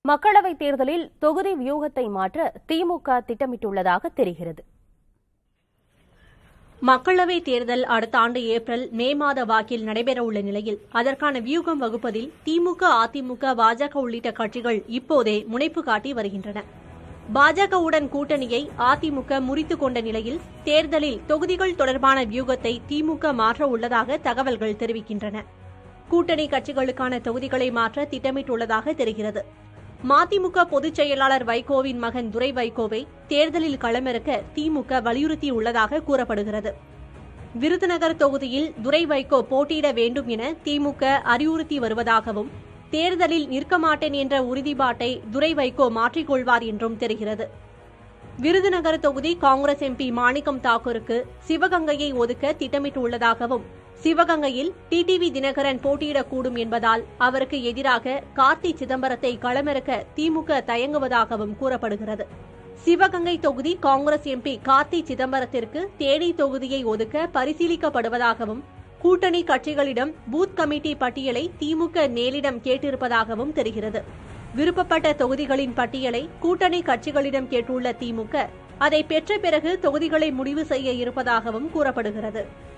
மக்களவைத் தேர்தலில் தொகுதி வியூகத்தை மாற்ற திமுக திட்டமிட்டுள்ளதாக தெரிகிறது மக்களவைத் தேர்தல் அடுத்த ஆண்டு ஏப்ரல் மே மாத வாக்கில் நடைபெறவுள்ள நிலையில் அதற்கான வியூகம் வகுப்பதில் திமுக அதிமுக பாஜக உள்ளிட்ட கட்சிகள் இப்போதே முனைப்பு காட்டி வருகின்றன பாஜகவுடன் கூட்டணியை அதிமுக முறித்துக் கொண்ட நிலையில் தேர்தலில் தொகுதிகள் தொடர்பான வியூகத்தை திமுக மாற்ற உள்ளதாக தகவல்கள் தெரிவிக்கின்றன கூட்டணி கட்சிகளுக்கான தொகுதிகளை மாற்ற திட்டமிட்டுள்ளதாக தெரிகிறது மதிமுக பொதுச் செயலாளர் வைகோவின் மகன் துரை வைகோவை தேர்தலில் களமிறக்க திமுக வலியுறுத்தியுள்ளதாக கூறப்படுகிறது விருதுநகர் தொகுதியில் துரை வைகோ போட்டியிட வேண்டும் என திமுக அறிவுறுத்தி வருவதாகவும் தேர்தலில் நிற்க மாட்டேன் என்ற உறுதிப்பாட்டை துரை வைகோ மாற்றிக்கொள்வார் என்றும் தெரிகிறது விருதுநகர் தொகுதி காங்கிரஸ் எம்பி மாணிக்கம் தாக்கூருக்கு சிவகங்கையை ஒதுக்க திட்டமிட்டுள்ளதாகவும் சிவகங்கையில் டிடிவி தினகரன் போட்டியிடக்கூடும் என்பதால் அவருக்கு எதிராக கார்த்தி சிதம்பரத்தை களமிறக்க திமுக தயங்குவதாகவும் கூறப்படுகிறது சிவகங்கை தொகுதி காங்கிரஸ் எம்பி கார்த்தி சிதம்பரத்திற்கு தேனி தொகுதியை ஒதுக்க பரிசீலிக்கப்படுவதாகவும் கூட்டணி கட்சிகளிடம் பூத் கமிட்டி பட்டியலை திமுக நேரிடம் கேட்டிருப்பதாகவும் தெரிகிறது விருப்பப்பட்ட தொகுதிகளின் பட்டியலை கூட்டணி கட்சிகளிடம் கேட்டுள்ள திமுக அதை பெற்ற பிறகு தொகுதிகளை முடிவு செய்ய இருப்பதாகவும் கூறப்படுகிறது